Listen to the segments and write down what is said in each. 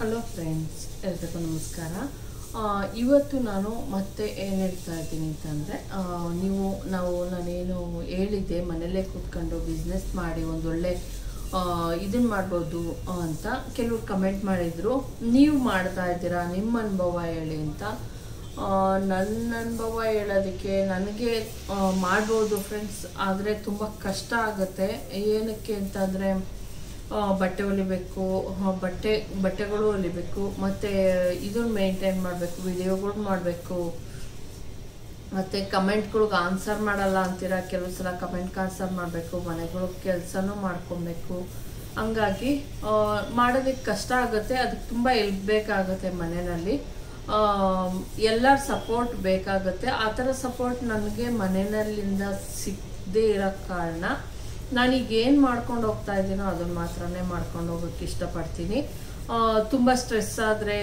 hello friends ಎಲ್ರಿಗೂ ನಮಸ್ಕಾರ ಆ, ಇವತ್ತು ನಾನು ಮತ್ತೆ ಏನು ಹೇಳ್ತಾ ಇದ್ದೀನಿ ಅಂತಂದರೆ ನೀವು ನಾವು ನಾನೇನು ಹೇಳಿದ್ದೆ ಮನೆಯಲ್ಲೇ ಕೂತ್ಕೊಂಡು ಬಿಸ್ನೆಸ್ ಮಾಡಿ ಒಂದೊಳ್ಳೆ ಇದನ್ನು ಮಾಡ್ಬೋದು ಆ, ಅಂತ ಕೆಲವ್ರು ಕಮೆಂಟ್ ಮಾಡಿದರು ನೀವು ಮಾಡ್ತಾ ಇದ್ದೀರಾ ನಿಮ್ಮ ಅನುಭವ ಹೇಳಿ ಅಂತ ಆ, ನನ್ನ ಅನುಭವ ಹೇಳೋದಕ್ಕೆ ನನಗೆ ಆ, ಮಾಡ್ಬೋದು ಫ್ರೆಂಡ್ಸ್ ಆದರೆ ತುಂಬ ಕಷ್ಟ ಆಗುತ್ತೆ ಏನಕ್ಕೆ ಅಂತಂದರೆ ಆ, ಬಟ್ಟೆ ಹೊಲಿಬೇಕು ಆ, ಬಟ್ಟೆ ಬಟ್ಟೆಗಳು ಹೊಲಿಬೇಕು ಮತ್ತು ಇದನ್ನ ಮೇಂಟೈನ್ ಮಾಡಬೇಕು ವಿಡಿಯೋಗಳು ಮಾಡಬೇಕು ಮತ್ತು ಕಮೆಂಟ್ಗಳಿಗೆ ಆನ್ಸರ್ ಮಾಡಲ್ಲ ಅಂತೀರ ಕೆಲವು ಸಲ ಕಮೆಂಟ್ಗೆ ಆನ್ಸರ್ ಮಾಡಬೇಕು ಮನೆಗಳು ಕೆಲಸನೂ ಮಾಡ್ಕೊಬೇಕು ಹಂಗಾಗಿ ಆ, ಮಾಡೋದಕ್ಕೆ ಕಷ್ಟ ಆಗುತ್ತೆ ಅದಕ್ಕೆ ತುಂಬ ಹೆಲ್ಪ್ ಬೇಕಾಗುತ್ತೆ ಮನೆಯಲ್ಲಿ ಎಲ್ಲರ ಸಪೋರ್ಟ್ ಬೇಕಾಗುತ್ತೆ ಆ ಥರ ಸಪೋರ್ಟ್ ನನಗೆ ಮನೆಯಲ್ಲಿಂದ ಸಿಗದೇ ಇರೋ ಕಾರಣ ನಾನೀಗ ಏನು ಮಾಡ್ಕೊಂಡು ಹೋಗ್ತಾ ಇದ್ದೀನೋ ಅದನ್ನು ಮಾತ್ರನೇ ಮಾಡ್ಕೊಂಡು ಹೋಗೋಕ್ಕೆ ಇಷ್ಟಪಡ್ತೀನಿ ತುಂಬ ಸ್ಟ್ರೆಸ್ ಆದರೆ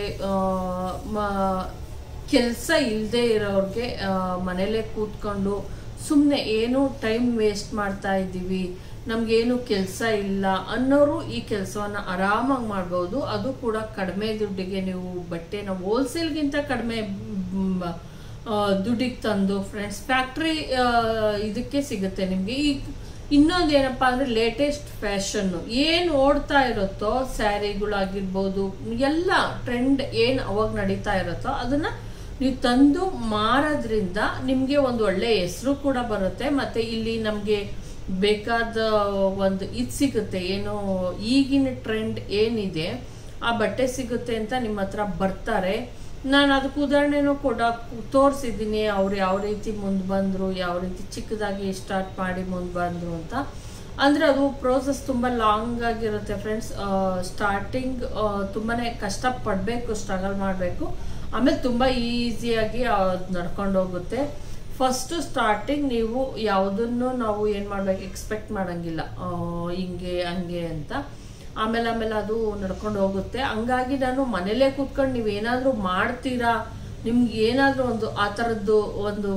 ಕೆಲಸ ಇಲ್ಲದೆ ಇರೋರಿಗೆ ಮನೇಲೇ ಕೂತ್ಕೊಂಡು ಸುಮ್ಮನೆ ಏನು ಟೈಮ್ ವೇಸ್ಟ್ ಮಾಡ್ತಾ ಇದ್ದೀವಿ ನಮಗೇನು ಕೆಲಸ ಇಲ್ಲ ಅನ್ನೋರು ಈ ಕೆಲಸವನ್ನು ಆರಾಮಾಗಿ ಮಾಡ್ಬೋದು ಅದು ಕೂಡ ಕಡಿಮೆ ದುಡ್ಡಿಗೆ ನೀವು ಬಟ್ಟೆನ ಹೋಲ್ಸೇಲ್ಗಿಂತ ಕಡಿಮೆ ಮ್, ಆ, ದುಡ್ಡಿಗೆ ತಂದು ಫ್ರೆಂಡ್ಸ್ ಫ್ಯಾಕ್ಟ್ರಿ ಇದಕ್ಕೆ ಸಿಗುತ್ತೆ ನಿಮಗೆ ಈಗ ಇನ್ನೊಂದು ಏನಪ್ಪ ಅಂದರೆ ಲೇಟೆಸ್ಟ್ ಫ್ಯಾಷನ್ನು ಏನು ಓಡ್ತಾ ಇರುತ್ತೋ ಸ್ಯಾರಿಗಳಾಗಿರ್ಬೋದು ಎಲ್ಲ ಟ್ರೆಂಡ್ ಏನು ಅವಾಗ ನಡೀತಾ ಇರುತ್ತೋ ಅದನ್ನು ನೀವು ತಂದು ಮಾರೋದ್ರಿಂದ ನಿಮಗೆ ಒಂದು ಒಳ್ಳೆ ಹೆಸರು ಕೂಡ ಬರುತ್ತೆ ಮತ್ತು ಇಲ್ಲಿ ನಮಗೆ ಬೇಕಾದ ಒಂದು ಇದು ಸಿಗುತ್ತೆ ಏನು ಈಗಿನ ಟ್ರೆಂಡ್ ಏನಿದೆ ಆ ಬಟ್ಟೆ ಸಿಗುತ್ತೆ ಅಂತ ನಿಮ್ಮ ಹತ್ರ ಬರ್ತಾರೆ ನಾನು ಅದಕ್ಕೆ ಉದಾಹರಣೆನೂ ಕೂಡ ತೋರಿಸಿದ್ದೀನಿ ಅವ್ರು ಯಾವ ರೀತಿ ಮುಂದೆ ಬಂದರು ಯಾವ ರೀತಿ ಚಿಕ್ಕದಾಗಿ ಸ್ಟಾರ್ಟ್ ಮಾಡಿ ಮುಂದೆ ಬಂದರು ಅಂತ ಅಂದರೆ ಅದು ಪ್ರೋಸೆಸ್ ತುಂಬ ಲಾಂಗ್ ಆಗಿರುತ್ತೆ ಫ್ರೆಂಡ್ಸ್ ಸ್ಟಾರ್ಟಿಂಗ್ ತುಂಬಾ ಕಷ್ಟಪಡಬೇಕು ಸ್ಟ್ರಗಲ್ ಮಾಡಬೇಕು ಆಮೇಲೆ ತುಂಬ ಈಸಿಯಾಗಿ ಅದು ನಡ್ಕೊಂಡು ಹೋಗುತ್ತೆ ಫಸ್ಟು ಸ್ಟಾರ್ಟಿಂಗ್ ನೀವು ಯಾವುದನ್ನು ನಾವು ಏನು ಮಾಡ್ಬೇಕು ಎಕ್ಸ್ಪೆಕ್ಟ್ ಮಾಡೋಂಗಿಲ್ಲ ಆ, ಹಿಂಗೆ ಹಂಗೆ ಅಂತ ಆಮೇಲೆ ಆಮೇಲೆ ಅದು ನಡ್ಕೊಂಡು ಹೋಗುತ್ತೆ ಹಂಗಾಗಿ ನಾನು ಮನೇಲೇ ಕೂತ್ಕೊಂಡು ನೀವು ಏನಾದರೂ ಮಾಡ್ತೀರಾ ನಿಮ್ಗೆ ಏನಾದರೂ ಒಂದು ಆ ಥರದ್ದು ಒಂದು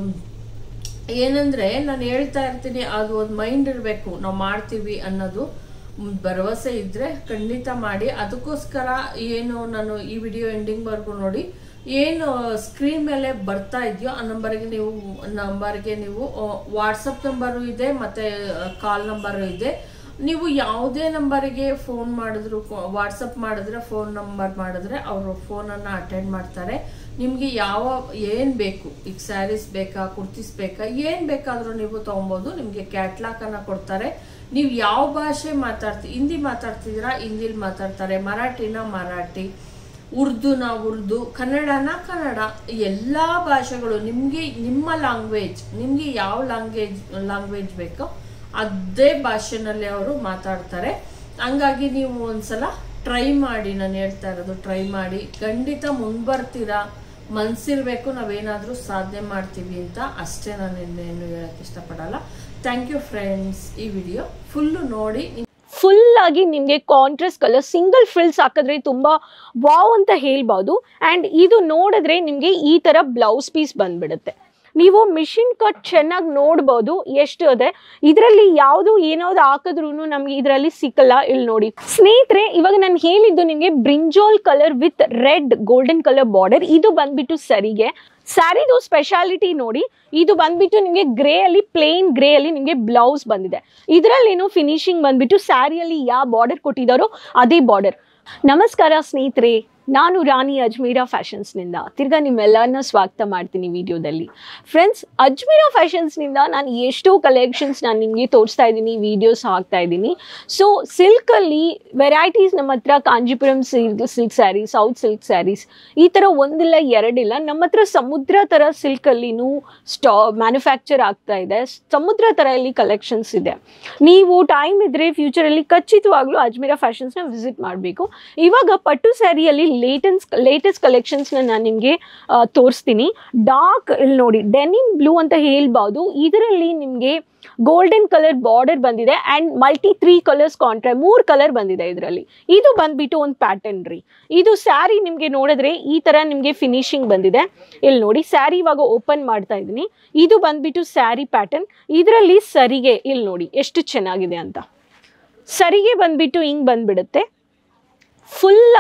ಏನಂದ್ರೆ ನಾನು ಹೇಳ್ತಾ ಇರ್ತೀನಿ ಅದು ಒಂದು ಮೈಂಡ್ ಇರಬೇಕು ನಾವು ಮಾಡ್ತೀವಿ ಅನ್ನೋದು ಮ್, ಭರವಸೆ ಇದ್ರೆ ಖಂಡಿತ ಮಾಡಿ ಅದಕ್ಕೋಸ್ಕರ ಏನು ನಾನು ಈ ವಿಡಿಯೋ ಎಂಡಿಂಗ್ವರೆಗೂ ನೋಡಿ ಏನು ಸ್ಕ್ರೀನ್ ಮೇಲೆ ಬರ್ತಾ ಇದೆಯೋ ಆ ನಂಬರ್ಗೆ ನೀವು ನಂಬರ್ಗೆ ನೀವು ವಾಟ್ಸಪ್ ನಂಬರು ಇದೆ ಮತ್ತೆ ಕಾಲ್ ನಂಬರು ಇದೆ ನೀವು ಯಾವುದೇ ನಂಬರಿಗೆ ಫೋನ್ ಮಾಡಿದ್ರು ವಾಟ್ಸಪ್ ಮಾಡಿದ್ರೆ ಫೋನ್ ನಂಬರ್ ಮಾಡಿದ್ರೆ ಅವರು ಫೋನನ್ನು ಅಟೆಂಡ್ ಮಾಡ್ತಾರೆ ನಿಮಗೆ ಯಾವ ಏನು ಬೇಕು ಈಗ ಸ್ಯಾರೀಸ್ ಬೇಕಾ ಕುರ್ತೀಸ್ ಬೇಕಾ ಏನು ಬೇಕಾದರೂ ನೀವು ತೊಗೊಬೋದು ನಿಮಗೆ ಕ್ಯಾಟ್ಲಾಕನ್ನು ಕೊಡ್ತಾರೆ ನೀವು ಯಾವ ಭಾಷೆ ಮಾತಾಡ್ತಿ ಹಿಂದಿ ಮಾತಾಡ್ತಿದ್ದೀರಾ ಹಿಂದಿಲಿ ಮಾತಾಡ್ತಾರೆ ಮರಾಠಿನ ಮರಾಠಿ ಉರ್ದುನ ಉರ್ದು ಕನ್ನಡನ ಕನ್ನಡ ಎಲ್ಲ ಭಾಷೆಗಳು ನಿಮಗೆ ನಿಮ್ಮ ಲ್ಯಾಂಗ್ವೇಜ್ ನಿಮಗೆ ಯಾವ ಲ್ಯಾಂಗ್ವೇಜ್ ಲ್ಯಾಂಗ್ವೇಜ್ ಬೇಕೋ ಅದೇ ಭಾಷೆನಲ್ಲಿ ಅವರು ಮಾತಾಡ್ತಾರೆ ಹಂಗಾಗಿ ನೀವು ಒಂದ್ಸಲ ಟ್ರೈ ಮಾಡಿ ನಾನು ಹೇಳ್ತಾ ಇರೋದು ಟ್ರೈ ಮಾಡಿ ಖಂಡಿತ ಮುಂಬರ್ತೀರಾ ಮನ್ಸಿರ್ಬೇಕು ನಾವೇನಾದರೂ ಸಾಧನೆ ಮಾಡ್ತೀವಿ ಅಂತ ಅಷ್ಟೇ ನಾನು ಇನ್ನೇನು ಹೇಳಕ್ಕೆ ಇಷ್ಟಪಡಲ್ಲ ಥ್ಯಾಂಕ್ ಯು ಫ್ರೆಂಡ್ಸ್ ಈ ವಿಡಿಯೋ ಫುಲ್ಲು ನೋಡಿ ಫುಲ್ ಆಗಿ ನಿಮಗೆ ಕಾಂಟ್ರಾಸ್ಟ್ ಕಲರ್ ಸಿಂಗಲ್ ಫ್ರಿಲ್ಸ್ ಹಾಕಿದ್ರೆ ತುಂಬಾ ವಾವ್ ಅಂತ ಹೇಳ್ಬೋದು ಆ್ಯಂಡ್ ಇದು ನೋಡಿದ್ರೆ ನಿಮಗೆ ಈ ಥರ ಬ್ಲೌಸ್ ಪೀಸ್ ಬಂದ್ಬಿಡುತ್ತೆ ನೀವು ಮಿಷಿನ್ ಕಟ್ ಚೆನ್ನಾಗಿ ನೋಡ್ಬೋದು ಎಷ್ಟು ಇದೆ ಇದರಲ್ಲಿ ಯಾವುದು ಏನಾದ್ರು ಹಾಕಿದ್ರು ನಮಗೆ ಇದರಲ್ಲಿ ಸಿಕ್ಕಲ್ಲ ಇಲ್ಲಿ ನೋಡಿ ಸ್ನೇಹಿತರೆ ಇವಾಗ ನಾನು ಹೇಳಿದ್ದು ನಿಮಗೆ brinjal colour with red golden colour border ಇದು ಬಂದ್ಬಿಟ್ಟು ಸರಿಗೆ ಸ್ಯಾರಿದು ಸ್ಪೆಷಾಲಿಟಿ ನೋಡಿ ಇದು ಬಂದ್ಬಿಟ್ಟು ನಿಮಗೆ ಗ್ರೇ ಅಲ್ಲಿ ಪ್ಲೇನ್ ಗ್ರೇ ಅಲ್ಲಿ ನಿಮಗೆ ಬ್ಲೌಸ್ ಬಂದಿದೆ ಇದರಲ್ಲೇನು ಫಿನಿಶಿಂಗ್ ಬಂದ್ಬಿಟ್ಟು ಸ್ಯಾರಿಯಲ್ಲಿ ಯಾವ ಬಾರ್ಡರ್ ಕೊಟ್ಟಿದ್ದಾರೋ ಅದೇ ಬಾರ್ಡರ್ ನಮಸ್ಕಾರ ಸ್ನೇಹಿತರೆ ನಾನು ರಾಣಿ ಅಜ್ಮೀರಾ ಫ್ಯಾಷನ್ಸ್ನಿಂದ ತಿರ್ಗಾ ನಿಮ್ಮೆಲ್ಲರನ್ನ ಸ್ವಾಗತ ಮಾಡ್ತೀನಿ ವಿಡಿಯೋದಲ್ಲಿ ಫ್ರೆಂಡ್ಸ್ ಅಜ್ಮೀರಾ ಫ್ಯಾಷನ್ಸ್ನಿಂದ ನಾನು ಎಷ್ಟೋ ಕಲೆಕ್ಷನ್ಸ್ ನಾನು ನಿಮಗೆ ತೋರಿಸ್ತಾ ಇದ್ದೀನಿ ವಿಡಿಯೋಸ್ ಹಾಕ್ತಾ ಇದ್ದೀನಿ ಸೊ ಸಿಲ್ಕಲ್ಲಿ ವೆರೈಟೀಸ್ ನಮ್ಮ ಹತ್ರ Kanchipuram silk silk sari south silk saris ಈ ಥರ ಒಂದಿಲ್ಲ ಎರಡಿಲ್ಲ ನಮ್ಮ ಹತ್ರ ಸಮುದ್ರ ಥರ ಸಿಲ್ಕಲ್ಲಿನೂ ಸ್ಟಾ ಮ್ಯಾನುಫ್ಯಾಕ್ಚರ್ ಆಗ್ತಾ ಇದೆ ಸಮುದ್ರ ಥರ ಇಲ್ಲಿ ಕಲೆಕ್ಷನ್ಸ್ ಇದೆ ನೀವು ಟೈಮ್ ಇದ್ದರೆ ಫ್ಯೂಚರಲ್ಲಿ ಖಚಿತವಾಗ್ಲೂ ಅಜ್ಮೀರಾ ಫ್ಯಾಷನ್ಸ್ನ ವಿಸಿಟ್ ಮಾಡಬೇಕು ಇವಾಗ ಪಟ್ಟು ಸ್ಯಾರಿಯಲ್ಲಿ ಲೇಟೆನ್ಸ್ ಲೇಟೆಸ್ಟ್ ಕಲೆಕ್ಷನ್ಸ್ನ ನಾನು ನಿಮಗೆ ತೋರಿಸ್ತೀನಿ ಡಾರ್ಕ್ ಇಲ್ಲಿ ನೋಡಿ ಡೆನಿಮ್ ಬ್ಲೂ ಅಂತ ಹೇಳ್ಬೋದು ಇದರಲ್ಲಿ ನಿಮಗೆ ಗೋಲ್ಡನ್ ಕಲರ್ ಬಾರ್ಡರ್ ಬಂದಿದೆ ಆ್ಯಂಡ್ ಮಲ್ಟಿ ತ್ರೀ ಕಲರ್ಸ್ ಕಾಂಟ್ರಾ ಮೂರು ಕಲರ್ ಬಂದಿದೆ ಇದರಲ್ಲಿ ಇದು ಬಂದ್ಬಿಟ್ಟು ಒಂದು ಪ್ಯಾಟರ್ನ್ ರೀ ಇದು ಸ್ಯಾರಿ ನಿಮಗೆ ನೋಡಿದ್ರೆ ಈ ಥರ ನಿಮಗೆ ಫಿನಿಶಿಂಗ್ ಬಂದಿದೆ ಇಲ್ಲಿ ನೋಡಿ ಸ್ಯಾರಿ ಇವಾಗ ಓಪನ್ ಮಾಡ್ತಾ ಇದ್ದೀನಿ ಇದು ಬಂದ್ಬಿಟ್ಟು ಸ್ಯಾರಿ ಪ್ಯಾಟರ್ನ್ ಇದರಲ್ಲಿ ಸರಿಗೆ ಇಲ್ಲಿ ನೋಡಿ ಎಷ್ಟು ಚೆನ್ನಾಗಿದೆ ಅಂತ ಸರಿಗೆ ಬಂದ್ಬಿಟ್ಟು ಹಿಂಗೆ ಬಂದ್ಬಿಡುತ್ತೆ ಫುಲ್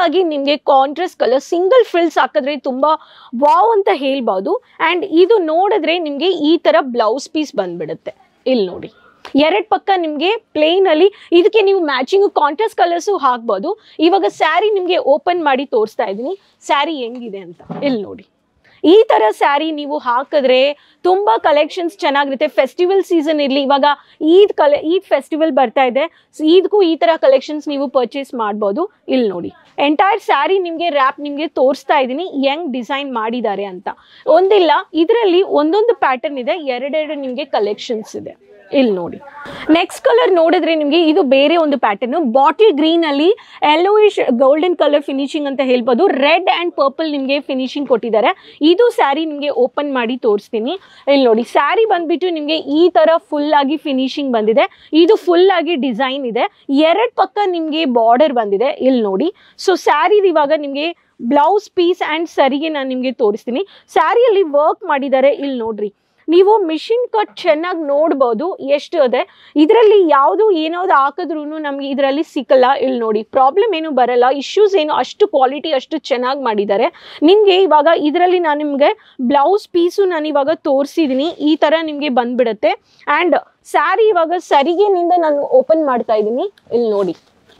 ಆಗಿ ನಿಮಗೆ ಕಾಂಟ್ರಾಸ್ಟ್ ಕಲರ್ ಸಿಂಗಲ್ ಫ್ರಿಲ್ಸ್ ಹಾಕಿದ್ರೆ ತುಂಬಾ ವಾವ್ ಅಂತ ಹೇಳ್ಬೋದು ಅಂಡ್ ಇದು ನೋಡಿದ್ರೆ ನಿಮಗೆ ಈ ತರ ಬ್ಲೌಸ್ ಪೀಸ್ ಬಂದ್ಬಿಡುತ್ತೆ ಇಲ್ಲಿ ನೋಡಿ ಎರಡ್ ಪಕ್ಕ ನಿಮಗೆ ಪ್ಲೇನ್ ಅಲ್ಲಿ ಇದಕ್ಕೆ ನೀವು ಮ್ಯಾಚಿಂಗ್ ಕಾಂಟ್ರಾಸ್ಟ್ ಕಲರ್ಸು ಹಾಕ್ಬೋದು ಇವಾಗ ಸ್ಯಾರಿ ನಿಮಗೆ ಓಪನ್ ಮಾಡಿ ತೋರಿಸ್ತಾ ಇದ್ದೀನಿ ಸ್ಯಾರಿ ಹೆಂಗಿದೆ ಅಂತ ಇಲ್ಲಿ ನೋಡಿ ಈ ತರ ಸ್ಯಾರಿ ನೀವು ಹಾಕಿದ್ರೆ ತುಂಬಾ ಕಲೆಕ್ಷನ್ಸ್ ಚೆನ್ನಾಗಿರುತ್ತೆ ಫೆಸ್ಟಿವಲ್ ಸೀಸನ್ ಇರಲಿ ಇವಾಗ ಈದ್ ಕಲೆ ಈದ್ ಫೆಸ್ಟಿವಲ್ ಬರ್ತಾ ಇದೆ So ಈದ್ಗೂ ಈ ತರ ಕಲೆಕ್ಷನ್ಸ್ ನೀವು ಪರ್ಚೇಸ್ ಮಾಡ್ಬೋದು ಇಲ್ಲಿ ನೋಡಿ ಎಂಟೈರ್ ಸ್ಯಾರಿ ನಿಮಗೆ ರ್ಯಾಪ್ ನಿಮಗೆ ತೋರಿಸ್ತಾ ಇದ್ದೀನಿ ಹೆಂಗ್ ಡಿಸೈನ್ ಮಾಡಿದ್ದಾರೆ ಅಂತ ಒಂದಿಲ್ಲ ಇದರಲ್ಲಿ ಒಂದೊಂದು ಪ್ಯಾಟರ್ನ್ ಇದೆ ಎರಡೆರಡು ನಿಮಗೆ ಕಲೆಕ್ಷನ್ಸ್ ಇದೆ ಇಲ್ಲಿ ನೋಡಿ ನೆಕ್ಸ್ಟ್ ಕಲರ್ ನೋಡಿದ್ರೆ ನಿಮಗೆ ಇದು ಬೇರೆ ಒಂದು ಪ್ಯಾಟರ್ನ್ ಬಾಟಲ್ ಗ್ರೀನ್ ಅಲ್ಲಿ ಯೆಲ್ಲೋಯಿಶ್ ಗೋಲ್ಡನ್ ಕಲರ್ ಫಿನಿಶಿಂಗ್ ಅಂತ ಹೇಳ್ಬೋದು ರೆಡ್ ಅಂಡ್ ಪರ್ಪಲ್ ನಿಮಗೆ ಫಿನಿಶಿಂಗ್ ಕೊಟ್ಟಿದ್ದಾರೆ ಇದು ಸ್ಯಾರಿ ನಿಮಗೆ ಓಪನ್ ಮಾಡಿ ತೋರಿಸ್ತೀನಿ ಇಲ್ಲಿ ನೋಡಿ ಸ್ಯಾರಿ ಬಂದ್ಬಿಟ್ಟು ನಿಮಗೆ ಈ ತರ ಫುಲ್ ಆಗಿ ಫಿನಿಶಿಂಗ್ ಬಂದಿದೆ ಇದು ಫುಲ್ ಆಗಿ ಡಿಸೈನ್ ಇದೆ ಎರಡ್ ಪಕ್ಕ ನಿಮಗೆ ಬಾರ್ಡರ್ ಬಂದಿದೆ ಇಲ್ಲಿ ನೋಡಿ ಸೊ ಸ್ಯಾರಿ ಇವಾಗ ನಿಮಗೆ ಬ್ಲೌಸ್ ಪೀಸ್ ಅಂಡ್ ಸರಿಗೆ ನಾನು ನಿಮಗೆ ತೋರಿಸ್ತೀನಿ ಸ್ಯಾರಿಯಲ್ಲಿ ವರ್ಕ್ ಮಾಡಿದ್ದಾರೆ ಇಲ್ಲಿ ನೋಡ್ರಿ ನೀವು ಮಿಷಿನ್ ಕಟ್ ಚೆನ್ನಾಗಿ ನೋಡ್ಬೋದು ಎಷ್ಟು ಇದೆ ಇದರಲ್ಲಿ ಯಾವುದು ಏನಾದ್ರು ಹಾಕಿದ್ರು ನಮಗೆ ಇದರಲ್ಲಿ ಸಿಕ್ಕಲ್ಲ ಇಲ್ಲಿ ನೋಡಿ ಪ್ರಾಬ್ಲಮ್ ಏನು ಬರಲ್ಲ ಇಶ್ಯೂಸ್ ಏನು ಅಷ್ಟು ಕ್ವಾಲಿಟಿ ಅಷ್ಟು ಚೆನ್ನಾಗಿ ಮಾಡಿದ್ದಾರೆ ನಿಮಗೆ ಇವಾಗ ಇದರಲ್ಲಿ ನಾನು ನಿಮಗೆ ಬ್ಲೌಸ್ ಪೀಸು ನಾನು ಇವಾಗ ತೋರಿಸಿದ್ದೀನಿ ಈ ಥರ ನಿಮಗೆ ಬಂದ್ಬಿಡುತ್ತೆ ಆ್ಯಂಡ್ ಸ್ಯಾರಿ ಇವಾಗ ಸರಿಗೆನಿಂದ ನಾನು ಓಪನ್ ಮಾಡ್ತಾ ಇದ್ದೀನಿ ಇಲ್ಲಿ ನೋಡಿ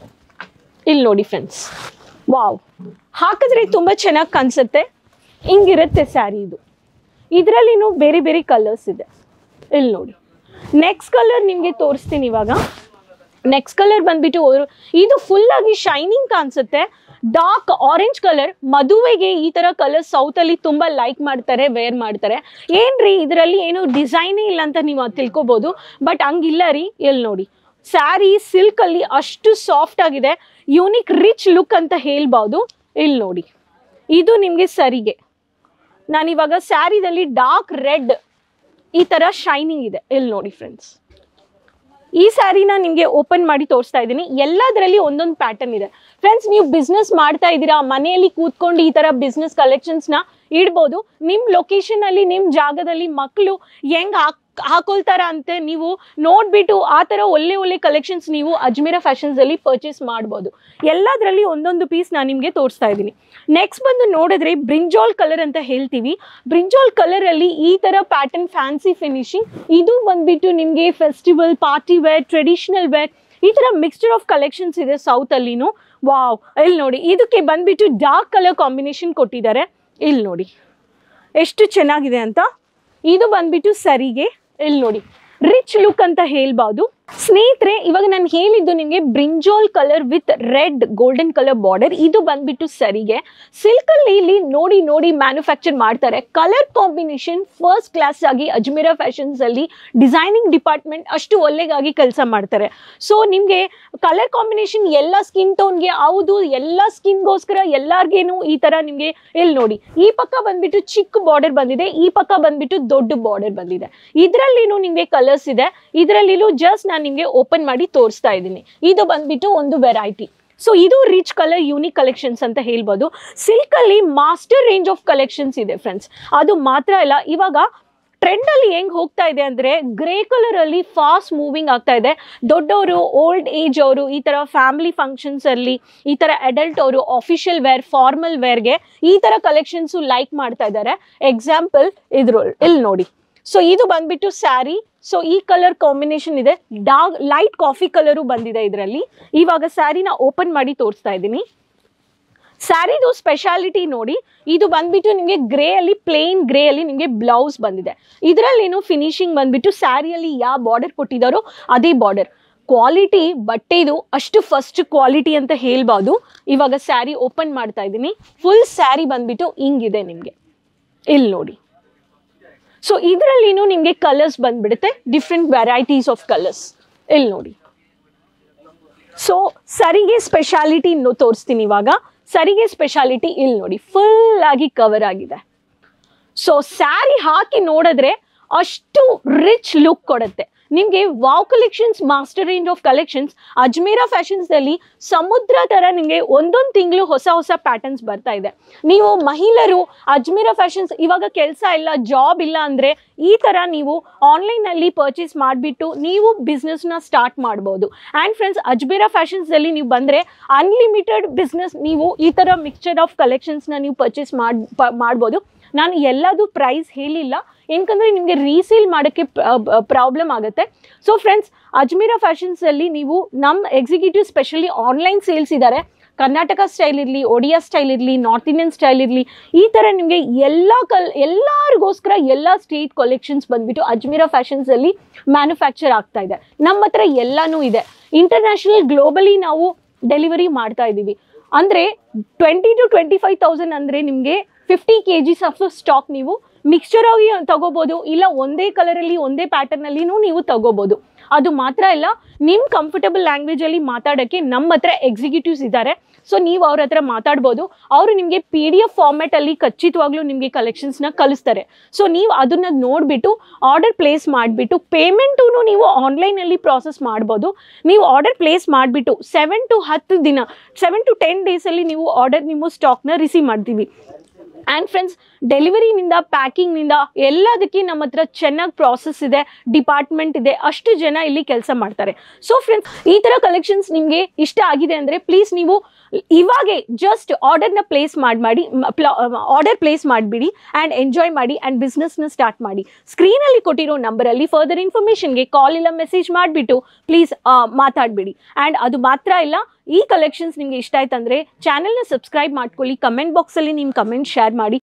ಇಲ್ಲಿ ನೋಡಿ ಫ್ರೆಂಡ್ಸ್ ವಾವ್ ಹಾಕಿದ್ರೆ ತುಂಬ ಚೆನ್ನಾಗಿ ಕಾಣಿಸುತ್ತೆ ಹಿಂಗಿರುತ್ತೆ ಸ್ಯಾರಿ ಇದು ಇದರಲ್ಲಿನೂ ಬೇರೆ ಬೇರೆ ಕಲರ್ಸ್ ಇದೆ ಇಲ್ಲಿ ನೋಡಿ ನೆಕ್ಸ್ಟ್ ಕಲರ್ ನಿಮಗೆ ತೋರಿಸ್ತೀನಿ ಇವಾಗ ನೆಕ್ಸ್ಟ್ ಕಲರ್ ಬಂದ್ಬಿಟ್ಟು ಅವ್ರು- ಇದು ಫುಲ್ ಆಗಿ ಶೈನಿಂಗ್ ಕಾಣಿಸುತ್ತೆ ಡಾರ್ಕ್ ಆರೆಂಜ್ ಕಲರ್ ಮದುವೆಗೆ ಈ ತರ ಕಲರ್ ಸೌತ್ ಅಲ್ಲಿ ತುಂಬಾ ಲೈಕ್ ಮಾಡ್ತಾರೆ ವೇರ್ ಮಾಡ್ತಾರೆ ಏನ್ರಿ ಇದರಲ್ಲಿ ಏನು ಡಿಸೈನೇ ಇಲ್ಲ ಅಂತ ನೀವು ತಿಳ್ಕೊಬೋದು ಬಟ್ ಹಂಗಿಲ್ಲ ರೀ ಎಲ್ಲಿ ನೋಡಿ ಸ್ಯಾರಿ ಸಿಲ್ಕ್ ಅಲ್ಲಿ ಅಷ್ಟು ಸಾಫ್ಟ್ ಆಗಿದೆ ಯೂನಿಕ್ ರಿಚ್ ಲುಕ್ ಅಂತ ಹೇಳ್ಬೋದು ಇಲ್ಲಿ ನೋಡಿ ಇದು ನಿಮಗೆ ಸರಿಗೆ ನಾನಿವಾಗ ಸ್ಯಾರಿದಲ್ಲಿ ಡಾರ್ಕ್ ರೆಡ್ ಈ ತರ ಶೈನಿಂಗ್ ಇದೆ ಇಲ್ಲಿ ನೋಡಿ ಫ್ರೆಂಡ್ಸ್ ಈ ಸ್ಯಾರಿನ ನಿಮಗೆ ಓಪನ್ ಮಾಡಿ ತೋರಿಸ್ತಾ ಇದ್ದೀನಿ ಎಲ್ಲದರಲ್ಲಿ ಒಂದೊಂದು ಪ್ಯಾಟರ್ನ್ ಇದೆ ಫ್ರೆಂಡ್ಸ್ ನೀವು ಬಿಸ್ನೆಸ್ ಮಾಡ್ತಾ ಇದ್ದೀರಾ ಮನೆಯಲ್ಲಿ ಕೂತ್ಕೊಂಡು ಈ ತರ ಬಿಸ್ನೆಸ್ ಕಲೆಕ್ಷನ್ಸ್ನ ಇಡ್ಬೋದು ನಿಮ್ಮ ಲೊಕೇಶನ್ ಅಲ್ಲಿ ನಿಮ್ಮ ಜಾಗದಲ್ಲಿ ಮಕ್ಕಳು ಹೆಂಗ್ ಹಾಕ್ ಹಾಕೊಳ್ತಾರ ಅಂತ ನೀವು ನೋಡ್ಬಿಟ್ಟು ಆ ಥರ ಒಳ್ಳೆ ಒಳ್ಳೆ ಕಲೆಕ್ಷನ್ಸ್ ನೀವು ಅಜ್ಮೀರಾ ಫ್ಯಾಷನ್ಸ್ ಅಲ್ಲಿ ಪರ್ಚೇಸ್ ಮಾಡ್ಬೋದು ಎಲ್ಲದರಲ್ಲಿ ಒಂದೊಂದು ಪೀಸ್ ನಾನು ನಿಮಗೆ ತೋರಿಸ್ತಾ ಇದ್ದೀನಿ ನೆಕ್ಸ್ಟ್ ಬಂದು ನೋಡಿದ್ರೆ ಬ್ರಿಂಜಾಲ್ ಕಲರ್ ಅಂತ ಹೇಳ್ತೀವಿ ಬ್ರಿಂಜಾಲ್ ಕಲರ್ ಅಲ್ಲಿ ಈ ತರ ಪ್ಯಾಟರ್ನ್ ಫ್ಯಾನ್ಸಿ ಫಿನಿಶಿಂಗ್ ಇದು ಬಂದ್ಬಿಟ್ಟು ನಿಮಗೆ festival party wear traditional wear ಈ ತರ ಮಿಕ್ಸ್ಚರ್ ಆಫ್ ಕಲೆಕ್ಷನ್ಸ್ ಇದೆ ಸೌತ್ ಅಲ್ಲಿನೂ ವಾವ್ ಇಲ್ಲಿ ನೋಡಿ ಇದಕ್ಕೆ ಬಂದ್ಬಿಟ್ಟು ಡಾರ್ಕ್ ಕಲರ್ ಕಾಂಬಿನೇಷನ್ ಕೊಟ್ಟಿದ್ದಾರೆ ಇಲ್ಲಿ ನೋಡಿ ಎಷ್ಟು ಚೆನ್ನಾಗಿದೆ ಅಂತ ಇದು ಬಂದ್ಬಿಟ್ಟು ಸರಿಗೆ ಇಲ್ಲಿ ನೋಡಿ ರಿಚ್ ಲುಕ್ ಅಂತ ಹೇಳ್ಬೋದು ಸ್ನೇಹಿತರೆ ಇವಾಗ ನಾನು ಹೇಳಿದ್ದು ನಿಮಗೆ brinjal colour with red golden colour border ಇದು ಬಂದ್ಬಿಟ್ಟು ಸರಿಗೆ ಸಿಲ್ಕ್ ಅಲ್ಲಿ ಇಲ್ಲಿ ನೋಡಿ ನೋಡಿ ಮ್ಯಾನುಫ್ಯಾಕ್ಚರ್ ಮಾಡ್ತಾರೆ ಕಲರ್ ಕಾಂಬಿನೇಷನ್ ಫಸ್ಟ್ ಕ್ಲಾಸ್ ಆಗಿ ಅಜ್ಮೀರಾ ಫ್ಯಾಷನ್ಸ್ ಅಲ್ಲಿ ಡಿಸೈನಿಂಗ್ ಡಿಪಾರ್ಟ್ಮೆಂಟ್ ಅಷ್ಟು ಒಳ್ಳೆಗಾಗಿ ಕೆಲಸ ಮಾಡ್ತಾರೆ ಸೊ ನಿಮಗೆ ಕಲರ್ ಕಾಂಬಿನೇಷನ್ ಎಲ್ಲ ಸ್ಕಿನ್ ಟೋನ್ಗೆ ಹೌದು ಎಲ್ಲ ಸ್ಕಿನ್ಗೋಸ್ಕರ ಎಲ್ಲಾರ್ಗೇನು ಈ ತರ ನಿಮಗೆ ಇಲ್ಲಿ ನೋಡಿ ಈ ಪಕ್ಕ ಬಂದ್ಬಿಟ್ಟು ಚಿಕ್ಕ ಬಾರ್ಡರ್ ಬಂದಿದೆ ಈ ಪಕ್ಕ ಬಂದ್ಬಿಟ್ಟು ದೊಡ್ಡ ಬಾರ್ಡರ್ ಬಂದಿದೆ ಇದರಲ್ಲಿನೂ ನಿಮಗೆ ಕಲರ್ಸ್ ಇದೆ ಇದರಲ್ಲಿನೂ ಜಸ್ಟ್ ನಾನು ನಿಮಗೆ ಓಪನ್ ಮಾಡಿ ತೋರಿಸ್ತಾ ಇದ್ದೀನಿ ಇದು ಬಂದ್ಬಿಟ್ಟು ಒಂದು ವೆರೈಟಿ ಸೊ ಇದು ರಿಚ್ ಕಲರ್ ಯೂನಿಕ್ ಕಲೆಕ್ಷನ್ಸ್ ಅಂತ ಹೇಳ್ಬೋದು ಸಿಲ್ಕ್ ಅಲ್ಲಿ ಮಾಸ್ಟರ್ ರೇಂಜ್ ಆಫ್ ಕಲೆಕ್ಷನ್ಸ್ ಇದೆ ಫ್ರೆಂಡ್ಸ್ ಅದು ಮಾತ್ರ ಇಲ್ಲ ಇವಾಗ ಟ್ರೆಂಡ್ ಅಲ್ಲಿ ಹೆಂಗ್ ಹೋಗ್ತಾ ಇದೆ ಅಂದ್ರೆ ಗ್ರೇ ಕಲರ್ ಅಲ್ಲಿ ಫಾಸ್ಟ್ ಮೂವಿಂಗ್ ಆಗ್ತಾ ಇದೆ ದೊಡ್ಡವರು ಓಲ್ಡ್ ಏಜ್ ಅವರು ಈ ತರ ಫ್ಯಾಮಿಲಿ ಫಂಕ್ಷನ್ಸ್ ಅಲ್ಲಿ ಈ ತರ ಅಡಲ್ಟ್ ಅವರು ಆಫಿಷಿಯಲ್ ವೇರ್ ಫಾರ್ಮಲ್ ವೇರ್ಗೆ ಈ ತರ ಕಲೆಕ್ಷನ್ಸ್ ಲೈಕ್ ಮಾಡ್ತಾ ಇದ್ದಾರೆ ಎಕ್ಸಾಂಪಲ್ ಇದ್ರ ಇಲ್ಲಿ ನೋಡಿ ಸೊ ಇದು ಬಂದ್ಬಿಟ್ಟು ಸ್ಯಾರಿ ಸೊ ಈ ಕಲರ್ ಕಾಂಬಿನೇಷನ್ ಇದೆ ಡಾರ್ಕ್ ಲೈಟ್ ಕಾಫಿ ಕಲರು ಬಂದಿದೆ ಇದರಲ್ಲಿ ಇವಾಗ ಸ್ಯಾರಿನ ಓಪನ್ ಮಾಡಿ ತೋರಿಸ್ತಾ ಇದ್ದೀನಿ ಸ್ಯಾರಿದು ಸ್ಪೆಷಾಲಿಟಿ ನೋಡಿ ಇದು ಬಂದ್ಬಿಟ್ಟು ನಿಮಗೆ ಗ್ರೇ ಅಲ್ಲಿ ಪ್ಲೇನ್ ಗ್ರೇ ಅಲ್ಲಿ ನಿಮಗೆ ಬ್ಲೌಸ್ ಬಂದಿದೆ ಇದರಲ್ಲೇನು ಫಿನಿಶಿಂಗ್ ಬಂದ್ಬಿಟ್ಟು ಸ್ಯಾರಿಯಲ್ಲಿ ಯಾವ ಬಾರ್ಡರ್ ಕೊಟ್ಟಿದ್ದಾರೋ ಅದೇ ಬಾರ್ಡರ್ ಕ್ವಾಲಿಟಿ ಬಟ್ಟೆದು ಅಷ್ಟು ಫಸ್ಟ್ ಕ್ವಾಲಿಟಿ ಅಂತ ಹೇಳ್ಬೋದು ಇವಾಗ ಸ್ಯಾರಿ ಓಪನ್ ಮಾಡ್ತಾ ಇದ್ದೀನಿ ಫುಲ್ ಸ್ಯಾರಿ ಬಂದ್ಬಿಟ್ಟು ಹಿಂಗಿದೆ ನಿಮಗೆ ಇಲ್ಲಿ ನೋಡಿ ಸೊ ಇದರಲ್ಲಿನೂ ನಿಮಗೆ ಕಲರ್ಸ್ ಬಂದ್ಬಿಡುತ್ತೆ ಡಿಫ್ರೆಂಟ್ ವೆರೈಟೀಸ್ ಆಫ್ ಕಲರ್ಸ್ ಇಲ್ಲಿ ನೋಡಿ ಸೊ ಸರಿಗೆ ಸ್ಪೆಷಾಲಿಟಿ ತೋರಿಸ್ತೀನಿ ಇವಾಗ ಸರಿಗೆ ಸ್ಪೆಷಾಲಿಟಿ ಇಲ್ಲಿ ನೋಡಿ ಫುಲ್ ಆಗಿ ಕವರ್ ಆಗಿದೆ ಸೊ ಸ್ಯಾರಿ ಹಾಕಿ ನೋಡಿದ್ರೆ ಅಷ್ಟು ರಿಚ್ ಲುಕ್ ಕೊಡುತ್ತೆ ನಿಮಗೆ wow collections master range of collections Ajmera ಫ್ಯಾಷನ್ಸ್ದಲ್ಲಿ ಸಮುದ್ರ ಥರ ನಿಮಗೆ ಒಂದೊಂದು ತಿಂಗಳು ಹೊಸ ಹೊಸ ಪ್ಯಾಟರ್ನ್ಸ್ ಬರ್ತಾ ಇದೆ ನೀವು ಮಹಿಳೆಯರು ಅಜ್ಮೇರಾ ಫ್ಯಾಷನ್ಸ್ ಇವಾಗ ಕೆಲಸ ಇಲ್ಲ ಜಾಬ್ ಇಲ್ಲ ಅಂದರೆ ಈ ಥರ ನೀವು ಆನ್ಲೈನಲ್ಲಿ ಪರ್ಚೇಸ್ ಮಾಡಿಬಿಟ್ಟು ನೀವು ಬಿಸ್ನೆಸ್ನ ಸ್ಟಾರ್ಟ್ ಮಾಡ್ಬೋದು ಆ್ಯಂಡ್ ಫ್ರೆಂಡ್ಸ್ ಅಜ್ಮೇರಾ ಫ್ಯಾಷನ್ಸಲ್ಲಿ ನೀವು ಬಂದರೆ ಅನ್ಲಿಮಿಟೆಡ್ ಬಿಸ್ನೆಸ್ ನೀವು ಈ ಥರ ಮಿಕ್ಸ್ಚರ್ ಆಫ್ ಕಲೆಕ್ಷನ್ಸ್ನ ನೀವು ಪರ್ಚೇಸ್ ಮಾಡಿ ಮಾಡ್ಬೋದು ನಾನು ಎಲ್ಲದು ಪ್ರೈಸ್ ಹೇಳಿಲ್ಲ ಏನಕಂದರೆ ನಿಮಗೆ ರೀಸೇಲ್ ಮಾಡೋಕ್ಕೆ ಪ್ರಾಬ್ಲಮ್ ಆಗುತ್ತೆ ಸೊ ಫ್ರೆಂಡ್ಸ್ ಅಜ್ಮೀರಾ ಫ್ಯಾಷನ್ಸಲ್ಲಿ ನೀವು ನಮ್ಮ ಎಕ್ಸಿಕ್ಯೂಟಿವ್ ಸ್ಪೆಷಲಿ ಆನ್ಲೈನ್ ಸೇಲ್ಸ್ ಇದ್ದಾರೆ ಕರ್ನಾಟಕ ಸ್ಟೈಲ್ ಇರಲಿ ಒಡಿಯಾ ಸ್ಟೈಲ್ ಇರಲಿ ನಾರ್ತ್ ಇಂಡಿಯನ್ ಸ್ಟೈಲ್ ಇರಲಿ ಈ ಥರ ನಿಮಗೆ ಎಲ್ಲ ಕಲ್ ಎಲ್ಲರಿಗೋಸ್ಕರ ಎಲ್ಲ ಸ್ಟೇಟ್ ಕಲೆಕ್ಷನ್ಸ್ ಬಂದ್ಬಿಟ್ಟು ಅಜ್ಮೀರಾ ಫ್ಯಾಷನ್ಸಲ್ಲಿ ಮ್ಯಾನುಫ್ಯಾಕ್ಚರ್ ಆಗ್ತಾ ಇದೆ ನಮ್ಮ ಹತ್ರ ಎಲ್ಲನೂ ಇದೆ ಇಂಟರ್ನ್ಯಾಷನಲ್ ಗ್ಲೋಬಲಿ ನಾವು ಡೆಲಿವರಿ ಮಾಡ್ತಾ ಇದ್ದೀವಿ ಅಂದರೆ twenty to twenty five thousand ಅಂದರೆ ನಿಮಗೆ fifty K Gs of stock ನೀವು ಮಿಕ್ಸ್ಚರ್ ಆಗಿ ತಗೋಬೋದು ಇಲ್ಲ ಒಂದೇ ಕಲರಲ್ಲಿ ಒಂದೇ ಪ್ಯಾಟರ್ನಲ್ಲಿನೂ ನೀವು ತಗೋಬೋದು ಅದು ಮಾತ್ರ ಇಲ್ಲ ನಿಮ್ಮ ಕಂಫರ್ಟಬಲ್ ಲ್ಯಾಂಗ್ವೇಜಲ್ಲಿ ಮಾತಾಡೋಕ್ಕೆ ನಮ್ಮ ಹತ್ರ ಎಕ್ಸಿಕ್ಯೂಟಿವ್ಸ್ ಇದ್ದಾರೆ ಸೊ ನೀವು ಅವ್ರ ಹತ್ರ ಮಾತಾಡ್ಬೋದು ಅವರು ನಿಮಗೆ ಪಿ ಡಿ ಎಫ್ ಫಾರ್ಮ್ಯಾಟಲ್ಲಿ ಖಚಿತವಾಗ್ಲೂ ನಿಮಗೆ ಕಲೆಕ್ಷನ್ಸ್ನ ಕಲಿಸ್ತಾರೆ ಸೊ ನೀವು ಅದನ್ನು ನೋಡಿಬಿಟ್ಟು ಆರ್ಡರ್ ಪ್ಲೇಸ್ ಮಾಡಿಬಿಟ್ಟು ಪೇಮೆಂಟೂ ನೀವು ಆನ್ಲೈನಲ್ಲಿ ಪ್ರಾಸೆಸ್ ಮಾಡ್ಬೋದು ನೀವು ಆರ್ಡರ್ ಪ್ಲೇಸ್ ಮಾಡಿಬಿಟ್ಟು ಸೆವೆನ್ ಟು ಹತ್ತು ದಿನ ಸೆವೆನ್ ಟು ಟೆನ್ ಡೇಸಲ್ಲಿ ನೀವು ಆರ್ಡರ್ ನಿಮ್ಮ ಸ್ಟಾಕ್ನ ರಿಸೀವ್ ಮಾಡ್ತೀವಿ ಆ್ಯಂಡ್ ಫ್ರೆಂಡ್ಸ್ ಡೆಲಿವರಿನಿಂದ ಪ್ಯಾಕಿಂಗ್ನಿಂದ ಎಲ್ಲದಕ್ಕೆ ನಮ್ಮ ಹತ್ರ ಚೆನ್ನಾಗಿ ಪ್ರಾಸೆಸ್ ಇದೆ ಡಿಪಾರ್ಟ್ಮೆಂಟ್ ಇದೆ ಅಷ್ಟು ಜನ ಇಲ್ಲಿ ಕೆಲಸ ಮಾಡ್ತಾರೆ ಸೊ ಫ್ರೆಂಡ್ಸ್ ಈ ಥರ ಕಲೆಕ್ಷನ್ಸ್ ನಿಮಗೆ ಇಷ್ಟ ಆಗಿದೆ ಅಂದರೆ ಪ್ಲೀಸ್ ನೀವು ಇವಾಗೆ ಜಸ್ಟ್ ಆರ್ಡರ್ನ ಪ್ಲೇಸ್ ಮಾಡಿ ಮಾಡಿ ಆರ್ಡರ್ ಪ್ಲೇಸ್ ಮಾಡಿಬಿಡಿ ಆ್ಯಂಡ್ ಎಂಜಾಯ್ ಮಾಡಿ ಆ್ಯಂಡ್ ಬಿಸ್ನೆಸ್ನ ಸ್ಟಾರ್ಟ್ ಮಾಡಿ ಸ್ಕ್ರೀನಲ್ಲಿ ಕೊಟ್ಟಿರೋ ನಂಬರಲ್ಲಿ ಫರ್ದರ್ ಇನ್ಫಾರ್ಮೇಷನ್ಗೆ ಕಾಲ್ ಇಲ್ಲ ಮೆಸೇಜ್ ಮಾಡಿಬಿಟ್ಟು ಪ್ಲೀಸ್ ಮಾತಾಡಬೇಡಿ ಆ್ಯಂಡ್ ಅದು ಮಾತ್ರ ಇಲ್ಲ ಈ ಕಲೆಕ್ಷನ್ಸ್ ನಿಮಗೆ ಇಷ್ಟ ಆಯ್ತಂದರೆ ಚಾನೆಲ್ನ ಸಬ್ಸ್ಕ್ರೈಬ್ ಮಾಡ್ಕೊಳ್ಳಿ ಕಮೆಂಟ್ ಬಾಕ್ಸಲ್ಲಿ ನಿಮ್ಮ ಕಮೆಂಟ್ ಶೇರ್ ಮಾಡಿ